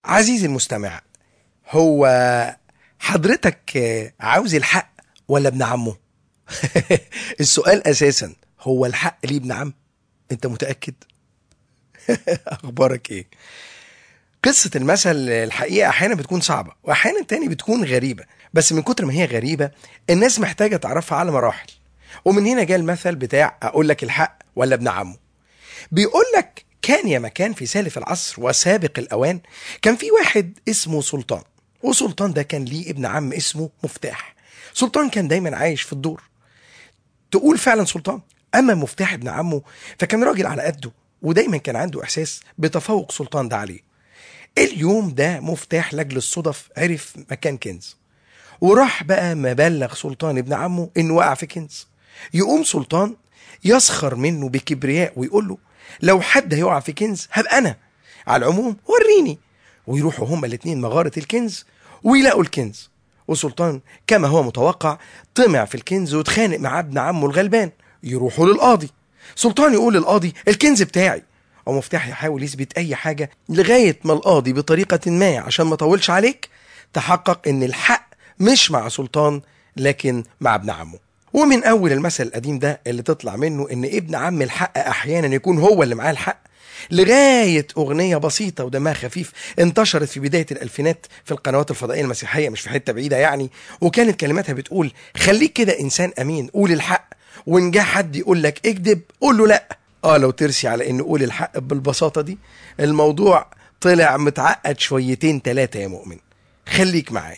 عزيزي المستمع هو حضرتك عاوز الحق ولا ابن عمه السؤال اساسا هو الحق ليه ابن عم انت متاكد اخبارك ايه قصة المثل الحقيقة أحيانا بتكون صعبة وأحيانا تاني بتكون غريبة بس من كتر ما هي غريبة الناس محتاجة تعرفها على مراحل ومن هنا جاء المثل بتاع أقول لك الحق ولا ابن عمه بيقول لك كان يا مكان في سالف العصر وسابق الأوان كان في واحد اسمه سلطان وسلطان ده كان ليه ابن عم اسمه مفتاح سلطان كان دايما عايش في الدور تقول فعلا سلطان أما مفتاح ابن عمه فكان راجل على قده ودايما كان عنده إحساس بتفوق سلطان ده عليه اليوم ده مفتاح لاجل الصدف عرف مكان كنز وراح بقى مبلغ سلطان ابن عمه انه وقع في كنز يقوم سلطان يسخر منه بكبرياء ويقول له لو حد هيقع في كنز هبقى انا على العموم وريني ويروحوا هما الاتنين مغارة الكنز ويلاقوا الكنز وسلطان كما هو متوقع طمع في الكنز واتخانق مع ابن عمه الغلبان يروحوا للقاضي سلطان يقول للقاضي الكنز بتاعي ومفتاح يحاول يثبت اي حاجه لغايه ما القاضي بطريقه ما عشان ما اطولش عليك تحقق ان الحق مش مع سلطان لكن مع ابن عمه ومن اول المثل القديم ده اللي تطلع منه ان ابن عم الحق احيانا يكون هو اللي معاه الحق لغايه اغنيه بسيطه ودمها خفيف انتشرت في بدايه الالفينات في القنوات الفضائيه المسيحيه مش في حته بعيده يعني وكانت كلماتها بتقول خليك كده انسان امين قول الحق وان جه حد يقول لك اكذب قول له لا اه لو ترسي على ان قول الحق بالبساطه دي الموضوع طلع متعقد شويتين تلاتة يا مؤمن خليك معايا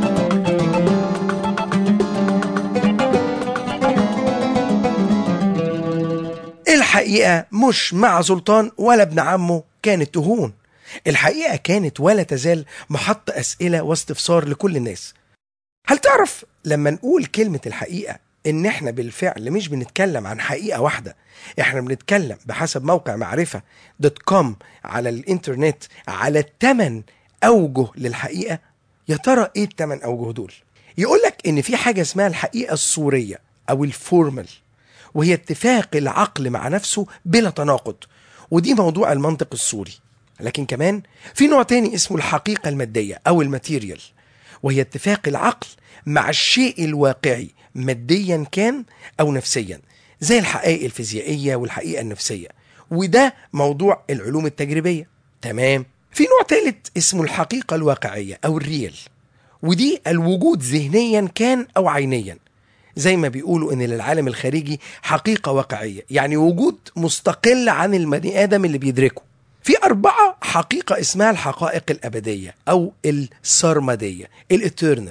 الحقيقة مش مع سلطان ولا ابن عمه كانت تهون الحقيقة كانت ولا تزال محط أسئلة واستفسار لكل الناس هل تعرف لما نقول كلمة الحقيقة ان احنا بالفعل مش بنتكلم عن حقيقة واحدة احنا بنتكلم بحسب موقع معرفة دوت كوم على الانترنت على الثمان اوجه للحقيقة يا ترى ايه الثمان اوجه دول يقول لك ان في حاجة اسمها الحقيقة الصورية او الفورمال وهي اتفاق العقل مع نفسه بلا تناقض ودي موضوع المنطق الصوري لكن كمان في نوع تاني اسمه الحقيقة المادية او الماتيريال وهي اتفاق العقل مع الشيء الواقعي ماديا كان او نفسيا زي الحقائق الفيزيائيه والحقيقه النفسيه وده موضوع العلوم التجريبيه تمام في نوع ثالث اسمه الحقيقه الواقعيه او الريل ودي الوجود ذهنيا كان او عينيا زي ما بيقولوا ان للعالم الخارجي حقيقه واقعيه يعني وجود مستقل عن البني ادم اللي بيدركه في أربعة حقيقة اسمها الحقائق الأبدية أو السرمدية الإترنال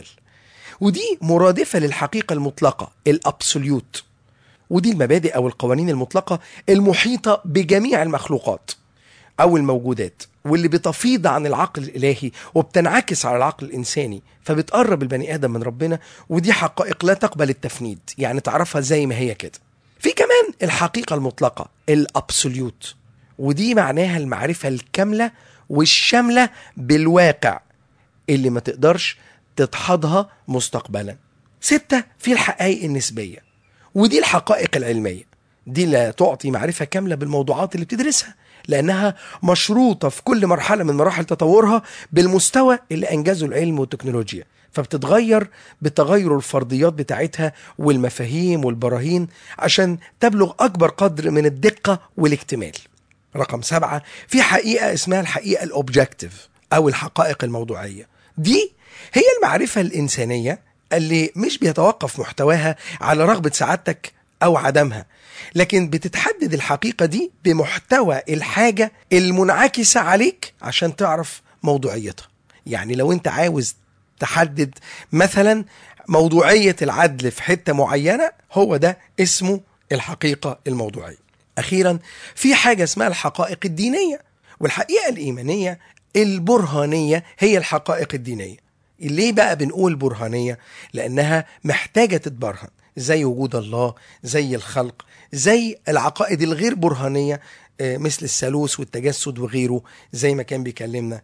ودي مرادفة للحقيقة المطلقة الأبسوليوت ودي المبادئ أو القوانين المطلقة المحيطة بجميع المخلوقات أو الموجودات واللي بتفيض عن العقل الإلهي وبتنعكس على العقل الإنساني فبتقرب البني آدم من ربنا ودي حقائق لا تقبل التفنيد يعني تعرفها زي ما هي كده في كمان الحقيقة المطلقة الأبسوليوت ودي معناها المعرفة الكاملة والشاملة بالواقع اللي ما تقدرش تدحضها مستقبلا ستة في الحقائق النسبية ودي الحقائق العلمية دي لا تعطي معرفة كاملة بالموضوعات اللي بتدرسها لأنها مشروطة في كل مرحلة من مراحل تطورها بالمستوى اللي أنجزه العلم والتكنولوجيا فبتتغير بتغير الفرضيات بتاعتها والمفاهيم والبراهين عشان تبلغ أكبر قدر من الدقة والاكتمال رقم سبعة في حقيقة اسمها الحقيقة الأوبجكتيف أو الحقائق الموضوعية دي هي المعرفة الإنسانية اللي مش بيتوقف محتواها على رغبة سعادتك أو عدمها لكن بتتحدد الحقيقة دي بمحتوى الحاجة المنعكسة عليك عشان تعرف موضوعيتها يعني لو انت عاوز تحدد مثلا موضوعية العدل في حتة معينة هو ده اسمه الحقيقة الموضوعية أخيرا في حاجة اسمها الحقائق الدينية والحقيقة الإيمانية البرهانية هي الحقائق الدينية ليه بقى بنقول برهانية؟ لأنها محتاجة تتبرهن زي وجود الله زي الخلق زي العقائد الغير برهانية مثل الثالوث والتجسد وغيره زي ما كان بيكلمنا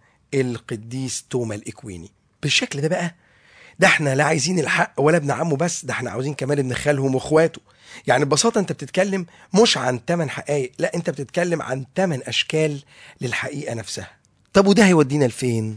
القديس توما الإكويني بالشكل ده بقى ده احنا لا عايزين الحق ولا ابن عمه بس ده احنا عاوزين كمان ابن خالهم واخواته يعني ببساطه انت بتتكلم مش عن ثمان حقائق لا انت بتتكلم عن ثمان اشكال للحقيقه نفسها طب وده هيودينا لفين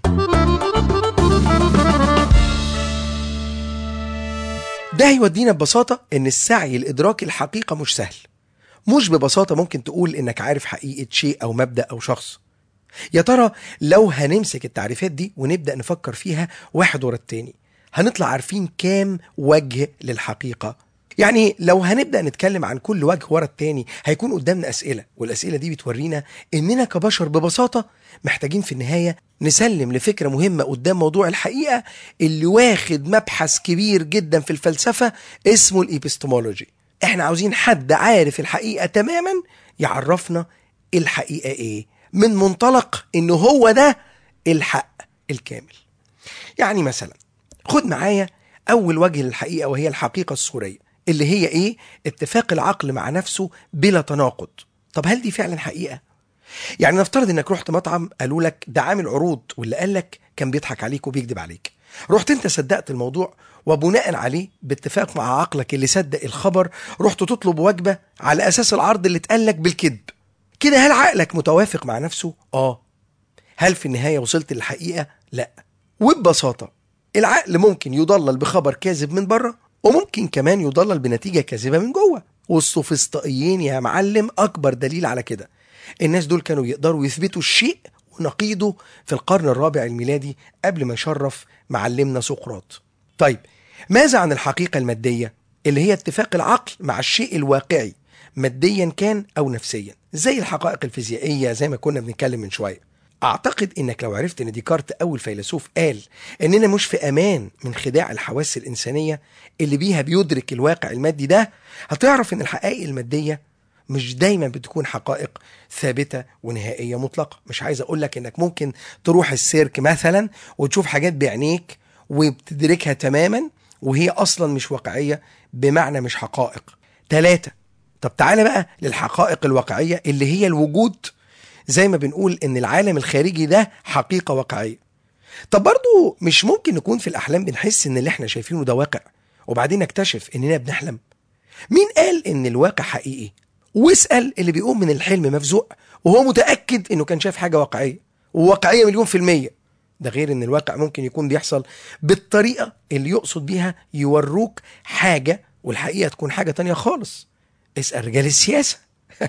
ده هيودينا ببساطة إن السعي لإدراك الحقيقة مش سهل مش ببساطة ممكن تقول إنك عارف حقيقة شيء أو مبدأ أو شخص يا ترى لو هنمسك التعريفات دي ونبدأ نفكر فيها واحد ورا التاني هنطلع عارفين كام وجه للحقيقة يعني لو هنبدأ نتكلم عن كل وجه ورا التاني هيكون قدامنا أسئلة والأسئلة دي بتورينا إننا كبشر ببساطة محتاجين في النهاية نسلم لفكرة مهمة قدام موضوع الحقيقة اللي واخد مبحث كبير جدا في الفلسفة اسمه الإبستمولوجي احنا عاوزين حد عارف الحقيقة تماما يعرفنا الحقيقة ايه من منطلق انه هو ده الحق الكامل يعني مثلا خد معايا اول وجه للحقيقة وهي الحقيقة الصورية اللي هي ايه اتفاق العقل مع نفسه بلا تناقض طب هل دي فعلا حقيقة يعني نفترض انك رحت مطعم قالوا لك ده عامل عروض واللي قال لك كان بيضحك عليك وبيكذب عليك رحت انت صدقت الموضوع وبناء عليه باتفاق مع عقلك اللي صدق الخبر رحت تطلب وجبة على اساس العرض اللي اتقال لك بالكذب كده هل عقلك متوافق مع نفسه اه هل في النهاية وصلت للحقيقة لا وببساطة العقل ممكن يضلل بخبر كاذب من بره وممكن كمان يضلل بنتيجة كاذبة من جوه والسوفسطائيين يا معلم أكبر دليل على كده الناس دول كانوا يقدروا يثبتوا الشيء ونقيضه في القرن الرابع الميلادي قبل ما يشرف معلمنا سقراط طيب ماذا عن الحقيقة المادية اللي هي اتفاق العقل مع الشيء الواقعي ماديا كان أو نفسيا زي الحقائق الفيزيائية زي ما كنا بنتكلم من شوية أعتقد إنك لو عرفت إن ديكارت أول فيلسوف قال إننا مش في أمان من خداع الحواس الإنسانية اللي بيها بيدرك الواقع المادي ده هتعرف إن الحقائق المادية مش دايما بتكون حقائق ثابتة ونهائية مطلقة مش عايز أقول لك إنك ممكن تروح السيرك مثلا وتشوف حاجات بعينيك وبتدركها تماما وهي أصلا مش واقعية بمعنى مش حقائق ثلاثة طب تعالى بقى للحقائق الواقعية اللي هي الوجود زي ما بنقول ان العالم الخارجي ده حقيقة واقعية طب برضو مش ممكن نكون في الأحلام بنحس ان اللي احنا شايفينه ده واقع وبعدين نكتشف اننا بنحلم مين قال ان الواقع حقيقي واسأل اللي بيقوم من الحلم مفزوع وهو متأكد انه كان شايف حاجة واقعية وواقعية مليون في المية ده غير ان الواقع ممكن يكون بيحصل بالطريقة اللي يقصد بيها يوروك حاجة والحقيقة تكون حاجة تانية خالص اسأل رجال السياسة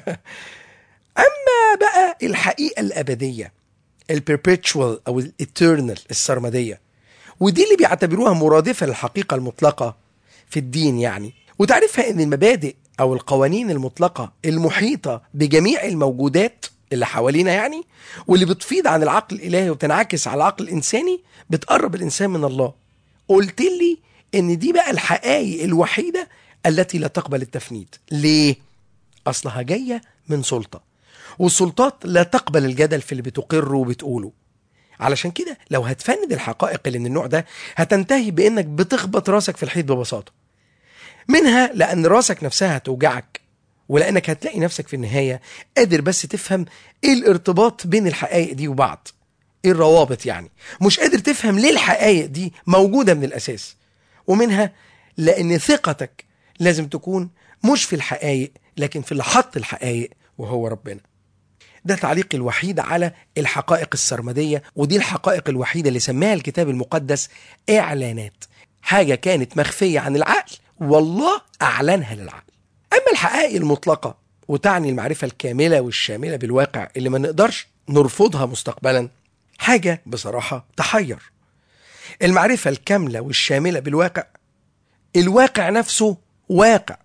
أما بقى الحقيقة الأبدية البربيتشوال أو الإترنال السرمدية ودي اللي بيعتبروها مرادفة للحقيقة المطلقة في الدين يعني وتعرفها ان المبادئ او القوانين المطلقة المحيطة بجميع الموجودات اللي حوالينا يعني واللي بتفيض عن العقل الالهي وتنعكس على العقل الانساني بتقرب الانسان من الله قلت لي ان دي بقى الحقائق الوحيدة التي لا تقبل التفنيد ليه اصلها جاية من سلطة والسلطات لا تقبل الجدل في اللي بتقره وبتقوله علشان كده لو هتفند الحقائق اللي من النوع ده هتنتهي بانك بتخبط راسك في الحيط ببساطه منها لان راسك نفسها هتوجعك ولانك هتلاقي نفسك في النهايه قادر بس تفهم ايه الارتباط بين الحقائق دي وبعض ايه الروابط يعني مش قادر تفهم ليه الحقائق دي موجوده من الاساس ومنها لان ثقتك لازم تكون مش في الحقائق لكن في اللي حط الحقائق وهو ربنا ده تعليقي الوحيد على الحقائق السرمدية ودي الحقائق الوحيدة اللي سماها الكتاب المقدس إعلانات حاجة كانت مخفية عن العقل والله أعلنها للعقل أما الحقائق المطلقة وتعني المعرفة الكاملة والشاملة بالواقع اللي ما نقدرش نرفضها مستقبلا حاجة بصراحة تحير المعرفة الكاملة والشاملة بالواقع الواقع نفسه واقع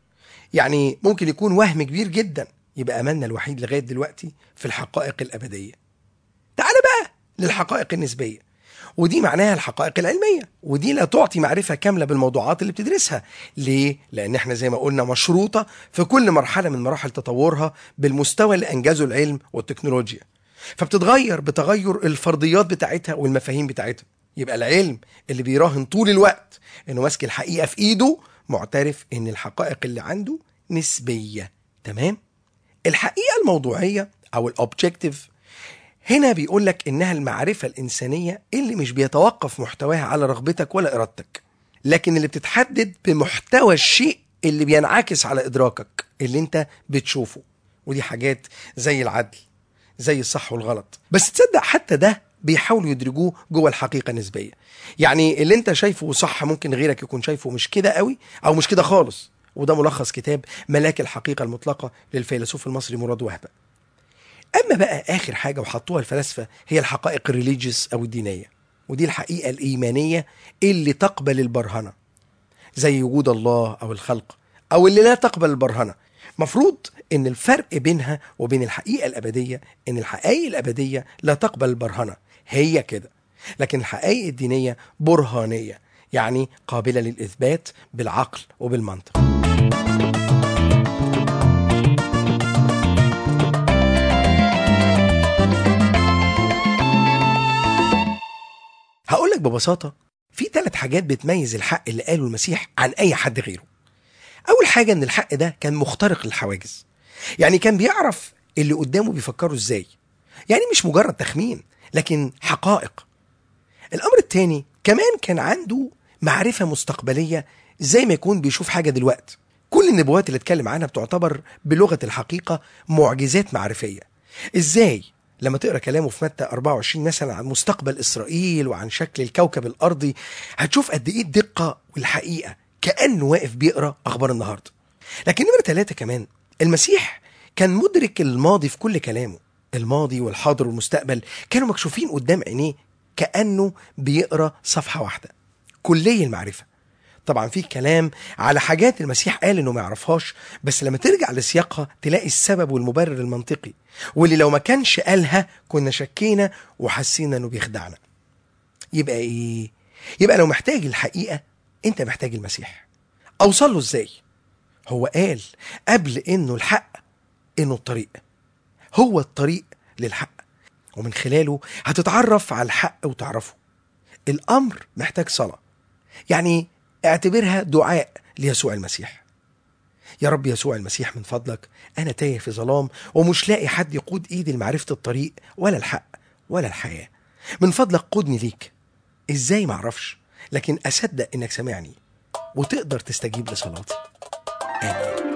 يعني ممكن يكون وهم كبير جدا يبقى أملنا الوحيد لغاية دلوقتي في الحقائق الأبدية تعال بقى للحقائق النسبية ودي معناها الحقائق العلمية ودي لا تعطي معرفة كاملة بالموضوعات اللي بتدرسها ليه؟ لأن احنا زي ما قلنا مشروطة في كل مرحلة من مراحل تطورها بالمستوى اللي أنجزه العلم والتكنولوجيا فبتتغير بتغير الفرضيات بتاعتها والمفاهيم بتاعتها يبقى العلم اللي بيراهن طول الوقت انه ماسك الحقيقة في ايده معترف ان الحقائق اللي عنده نسبية تمام؟ الحقيقة الموضوعية أو الأوبجكتيف هنا بيقول لك إنها المعرفة الإنسانية اللي مش بيتوقف محتواها على رغبتك ولا إرادتك لكن اللي بتتحدد بمحتوى الشيء اللي بينعكس على إدراكك اللي أنت بتشوفه ودي حاجات زي العدل زي الصح والغلط بس تصدق حتى ده بيحاولوا يدرجوه جوه الحقيقة النسبية يعني اللي انت شايفه صح ممكن غيرك يكون شايفه مش كده قوي او مش كده خالص وده ملخص كتاب ملاك الحقيقة المطلقة للفيلسوف المصري مراد وهبة اما بقى اخر حاجة وحطوها الفلاسفة هي الحقائق الريليجيوس او الدينية ودي الحقيقة الايمانية اللي تقبل البرهنة زي وجود الله او الخلق او اللي لا تقبل البرهنة مفروض ان الفرق بينها وبين الحقيقة الابدية ان الحقائق الابدية لا تقبل البرهنة هي كده لكن الحقائق الدينية برهانية يعني قابلة للإثبات بالعقل وبالمنطق هقول لك ببساطة في ثلاث حاجات بتميز الحق اللي قاله المسيح عن أي حد غيره أول حاجة إن الحق ده كان مخترق للحواجز يعني كان بيعرف اللي قدامه بيفكروا إزاي يعني مش مجرد تخمين لكن حقائق الأمر الثاني كمان كان عنده معرفة مستقبلية زي ما يكون بيشوف حاجة دلوقتي كل النبوات اللي اتكلم عنها بتعتبر بلغة الحقيقة معجزات معرفية ازاي لما تقرا كلامه في متى 24 مثلا عن مستقبل اسرائيل وعن شكل الكوكب الارضي هتشوف قد ايه الدقه والحقيقه كانه واقف بيقرا اخبار النهارده لكن نمره ثلاثه كمان المسيح كان مدرك الماضي في كل كلامه الماضي والحاضر والمستقبل كانوا مكشوفين قدام عينيه كانه بيقرا صفحه واحده كلي المعرفه طبعا في كلام على حاجات المسيح قال انه ما يعرفهاش بس لما ترجع لسياقها تلاقي السبب والمبرر المنطقي واللي لو ما كانش قالها كنا شكينا وحسينا انه بيخدعنا يبقى ايه يبقى لو محتاج الحقيقه انت محتاج المسيح اوصل له ازاي هو قال قبل انه الحق انه الطريق هو الطريق للحق ومن خلاله هتتعرف على الحق وتعرفه الامر محتاج صلاه يعني اعتبرها دعاء ليسوع المسيح يا رب يسوع المسيح من فضلك انا تايه في ظلام ومش لاقي حد يقود ايدي لمعرفه الطريق ولا الحق ولا الحياه من فضلك قودني ليك ازاي معرفش لكن اصدق انك سامعني وتقدر تستجيب لصلاتي امين